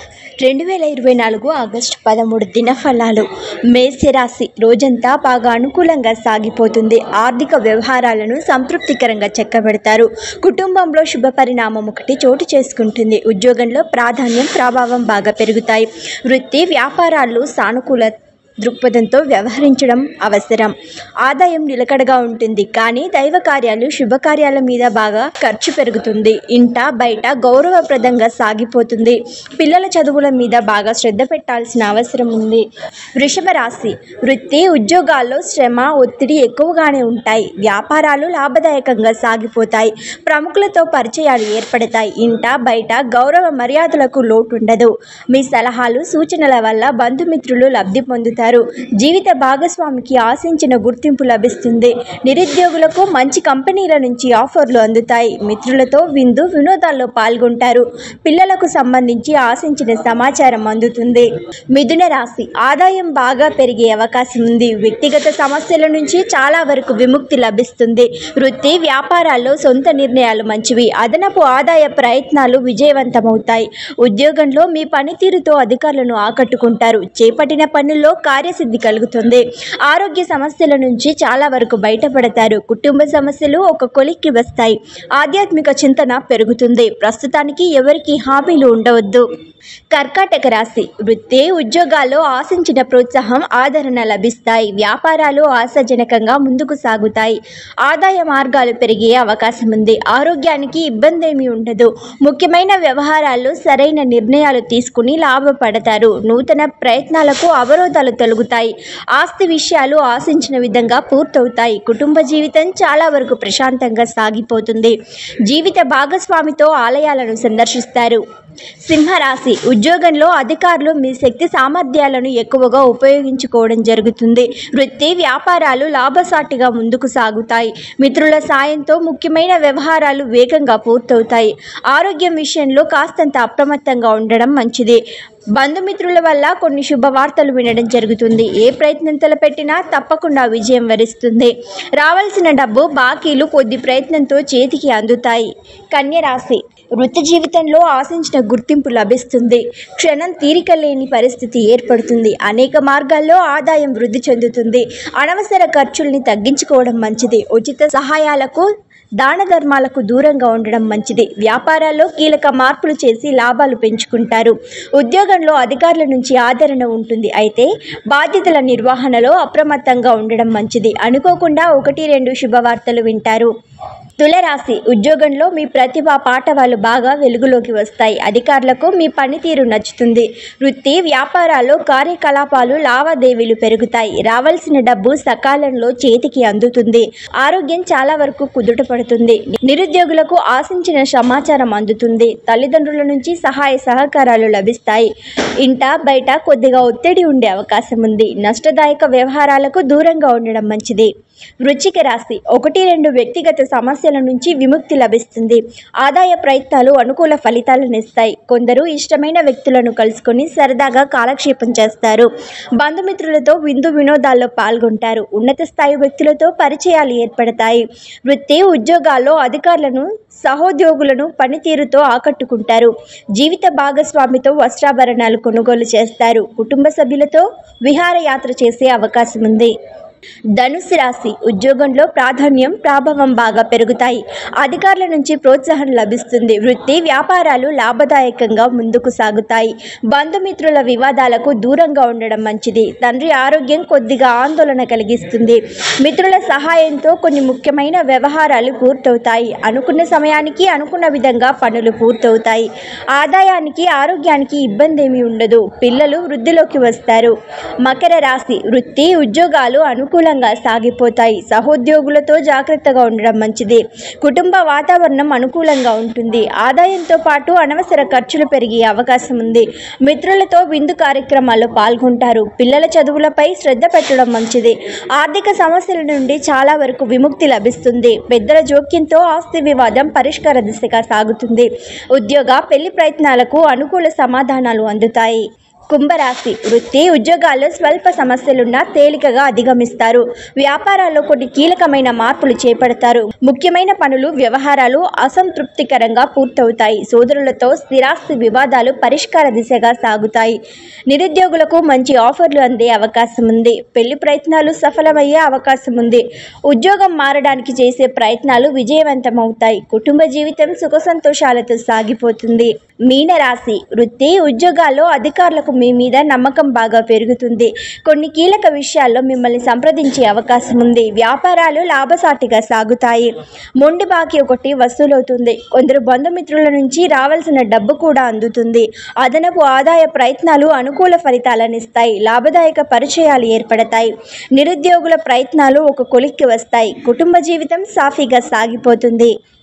రెండు వేల ఇరవై నాలుగు ఆగస్టు పదమూడు దినఫలాలు మేషరాశి రోజంతా బాగా అనుకూలంగా సాగిపోతుంది ఆర్థిక వ్యవహారాలను సంతృప్తికరంగా చెక్కబెడతారు కుటుంబంలో శుభ పరిణామం ఒకటి చోటు చేసుకుంటుంది ఉద్యోగంలో ప్రాధాన్యం ప్రభావం బాగా పెరుగుతాయి వృత్తి వ్యాపారాల్లో సానుకూల దృక్పథంతో వ్యవహరించడం అవసరం ఆదాయం నిలకడగా ఉంటుంది కానీ దైవ కార్యాలు శుభకార్యాల మీద బాగా ఖర్చు పెరుగుతుంది ఇంట బయట గౌరవప్రదంగా సాగిపోతుంది పిల్లల చదువుల మీద బాగా శ్రద్ధ పెట్టాల్సిన అవసరం ఉంది వృషభ రాశి వృత్తి ఉద్యోగాల్లో శ్రమ ఒత్తిడి ఎక్కువగానే ఉంటాయి వ్యాపారాలు లాభదాయకంగా సాగిపోతాయి ప్రముఖులతో పరిచయాలు ఏర్పడతాయి ఇంట బయట గౌరవ మర్యాదలకు లోటు ఉండదు మీ సలహాలు సూచనల వల్ల బంధుమిత్రులు లబ్ధి పొందుతారు జీవిత భాగస్వామికి ఆశించిన గుర్తింపు లభిస్తుంది నిరుద్యోగులకు మంచి కంపెనీల నుంచి ఆఫర్లు అందుతాయి మిత్రులతో విందు వినోదాల్లో పాల్గొంటారు పిల్లలకు సంబంధించి ఆశించిన సమాచారం అందుతుంది మిథున రాశి ఆదాయం బాగా పెరిగే అవకాశం ఉంది వ్యక్తిగత సమస్యల నుంచి చాలా వరకు విముక్తి లభిస్తుంది వృత్తి వ్యాపారాల్లో సొంత నిర్ణయాలు మంచివి అదనపు ఆదాయ ప్రయత్నాలు విజయవంతమవుతాయి ఉద్యోగంలో మీ పనితీరుతో అధికారులను ఆకట్టుకుంటారు చేపట్టిన పనుల్లో కార్యసిద్ధి కలుగుతుంది ఆరోగ్య సమస్యల నుంచి చాలా వరకు బయటపడతారు కుటుంబ సమస్యలు ఒక కొలిక్కి వస్తాయి ఆధ్యాత్మిక చింతన పెరుగుతుంది ప్రస్తుతానికి ఎవరికి హామీలు ఉండవద్దు కర్కాటక రాశి వృత్తి ఉద్యోగాల్లో ఆశించిన ప్రోత్సాహం ఆదరణ లభిస్తాయి వ్యాపారాలు ఆశాజనకంగా ముందుకు సాగుతాయి ఆదాయ మార్గాలు పెరిగే అవకాశం ఉంది ఆరోగ్యానికి ఇబ్బంది ఏమీ ఉండదు ముఖ్యమైన వ్యవహారాల్లో సరైన నిర్ణయాలు తీసుకుని లాభపడతారు నూతన ప్రయత్నాలకు అవరోధాలు తొలగుతాయి ఆస్తి విషయాలు ఆశించిన విధంగా పూర్తవుతాయి కుటుంబ జీవితం చాలా వరకు ప్రశాంతంగా సాగిపోతుంది జీవిత భాగస్వామితో ఆలయాలను సందర్శిస్తారు సింహరాశి ఉద్యోగంలో అధికారులు మీ శక్తి సామర్థ్యాలను ఎక్కువగా ఉపయోగించుకోవడం జరుగుతుంది వృత్తి వ్యాపారాలు లాభసాటిగా ముందుకు సాగుతాయి మిత్రుల సాయంతో ముఖ్యమైన వ్యవహారాలు వేగంగా పూర్తవుతాయి ఆరోగ్యం విషయంలో కాస్తంత అప్రమత్తంగా ఉండడం మంచిది బంధుమిత్రుల వల్ల కొన్ని శుభవార్తలు వినడం జరుగుతుంది ఏ ప్రయత్నం తలపెట్టినా తప్పకుండా విజయం వరిస్తుంది రావాల్సిన డబ్బు బాకీలు కొద్ది ప్రయత్నంతో చేతికి అందుతాయి కన్య రాశి వృత్తి జీవితంలో ఆశించిన గుర్తింపు లభిస్తుంది క్షణం తీరిక లేని పరిస్థితి ఏర్పడుతుంది అనేక మార్గాల్లో ఆదాయం వృద్ధి చెందుతుంది అనవసర ఖర్చుల్ని తగ్గించుకోవడం మంచిది ఉచిత సహాయాలకు దాన ధర్మాలకు దూరంగా ఉండడం మంచిది వ్యాపారాల్లో కీలక మార్పులు చేసి లాభాలు పెంచుకుంటారు ఉద్యోగంలో అధికారుల నుంచి ఆదరణ ఉంటుంది అయితే బాధ్యతల నిర్వహణలో అప్రమత్తంగా ఉండడం మంచిది అనుకోకుండా ఒకటి రెండు శుభవార్తలు వింటారు తులరాశి ఉద్యోగంలో మీ ప్రతిభ పాఠవాలు బాగా వెలుగులోకి వస్తాయి అధికారులకు మీ పనితీరు నచ్చుతుంది వృత్తి వ్యాపారాల్లో కార్యకలాపాలు లావాదేవీలు పెరుగుతాయి రావాల్సిన డబ్బు సకాలంలో చేతికి అందుతుంది ఆరోగ్యం చాలా వరకు కుదుట పడుతుంది నిరుద్యోగులకు ఆశించిన సమాచారం అందుతుంది తల్లిదండ్రుల నుంచి సహాయ సహకారాలు లభిస్తాయి ఇంట బయట కొద్దిగా ఒత్తిడి ఉండే అవకాశం ఉంది నష్టదాయక వ్యవహారాలకు దూరంగా ఉండడం మంచిది వృచ్చిక రాశి ఒకటి రెండు వ్యక్తిగత సమస్యల నుంచి విముక్తి లభిస్తుంది ఆదాయ ప్రయత్నాలు అనుకూల ఫలితాలను ఇస్తాయి కొందరు ఇష్టమైన వ్యక్తులను కలుసుకొని సరదాగా కాలక్షేపం చేస్తారు బంధుమిత్రులతో విందు వినోదాల్లో పాల్గొంటారు ఉన్నత స్థాయి వ్యక్తులతో పరిచయాలు ఏర్పడతాయి వృత్తి ఉద్యోగాల్లో అధికారులను సహోద్యోగులను పనితీరుతో ఆకట్టుకుంటారు జీవిత భాగస్వామితో వస్త్రాభరణాలు కొనుగోలు చేస్తారు కుటుంబ సభ్యులతో విహారయాత్ర చేసే అవకాశం ఉంది ధనుసు రాశి ఉద్యోగంలో ప్రాధాన్యం ప్రభావం బాగా పెరుగుతాయి అధికారుల నుంచి ప్రోత్సాహం లభిస్తుంది వృత్తి వ్యాపారాలు లాభదాయకంగా ముందుకు సాగుతాయి బంధుమిత్రుల వివాదాలకు దూరంగా ఉండడం మంచిది తండ్రి ఆరోగ్యం కొద్దిగా ఆందోళన కలిగిస్తుంది మిత్రుల సహాయంతో కొన్ని ముఖ్యమైన వ్యవహారాలు పూర్తవుతాయి అనుకున్న సమయానికి అనుకున్న విధంగా పనులు పూర్తవుతాయి ఆదాయానికి ఆరోగ్యానికి ఇబ్బంది ఏమీ ఉండదు పిల్లలు వృద్ధిలోకి వస్తారు మకర రాశి వృత్తి ఉద్యోగాలు అనుకూలంగా సాగిపోతాయి సహోద్యోగులతో జాగ్రత్తగా ఉండడం మంచిది కుటుంబ వాతావరణం అనుకూలంగా ఉంటుంది ఆదాయంతో పాటు అనవసర ఖర్చులు పెరిగే అవకాశం ఉంది మిత్రులతో విందు కార్యక్రమాల్లో పాల్గొంటారు పిల్లల చదువులపై శ్రద్ధ పెట్టడం మంచిది ఆర్థిక సమస్యల నుండి చాలా వరకు విముక్తి లభిస్తుంది పెద్దల జోక్యంతో ఆస్తి వివాదం పరిష్కార దిశగా సాగుతుంది ఉద్యోగ పెళ్లి ప్రయత్నాలకు అనుకూల సమాధానాలు అందుతాయి కుంభరాశి వృత్తి ఉద్యోగాల్లో స్వల్ప సమస్యలున్నా తేలికగా అధిగమిస్తారు వ్యాపారాల్లో కొన్ని కీలకమైన మార్పులు చేపడతారు ముఖ్యమైన పనులు వ్యవహారాలు అసంతృప్తికరంగా పూర్తవుతాయి సోదరులతో స్థిరాస్తి వివాదాలు పరిష్కార దిశగా సాగుతాయి నిరుద్యోగులకు మంచి ఆఫర్లు అందే అవకాశం ఉంది పెళ్లి ప్రయత్నాలు సఫలమయ్యే అవకాశం ఉంది ఉద్యోగం మారడానికి చేసే ప్రయత్నాలు విజయవంతమవుతాయి కుటుంబ జీవితం సుఖ సంతోషాలతో సాగిపోతుంది మీనరాశి వృత్తి ఉద్యోగాల్లో అధికారులకు మీ మీద నమ్మకం బాగా పెరుగుతుంది కొన్ని కీలక విషయాల్లో మిమ్మల్ని సంప్రదించే అవకాశం ఉంది వ్యాపారాలు లాభసాటిగా సాగుతాయి మొండి బాకీ ఒకటి వసూలవుతుంది కొందరు బంధుమిత్రుల నుంచి రావాల్సిన డబ్బు కూడా అందుతుంది అదనపు ఆదాయ ప్రయత్నాలు అనుకూల ఫలితాలను ఇస్తాయి లాభదాయక పరిచయాలు ఏర్పడతాయి నిరుద్యోగుల ప్రయత్నాలు ఒక కొలిక్కి వస్తాయి కుటుంబ జీవితం సాఫీగా సాగిపోతుంది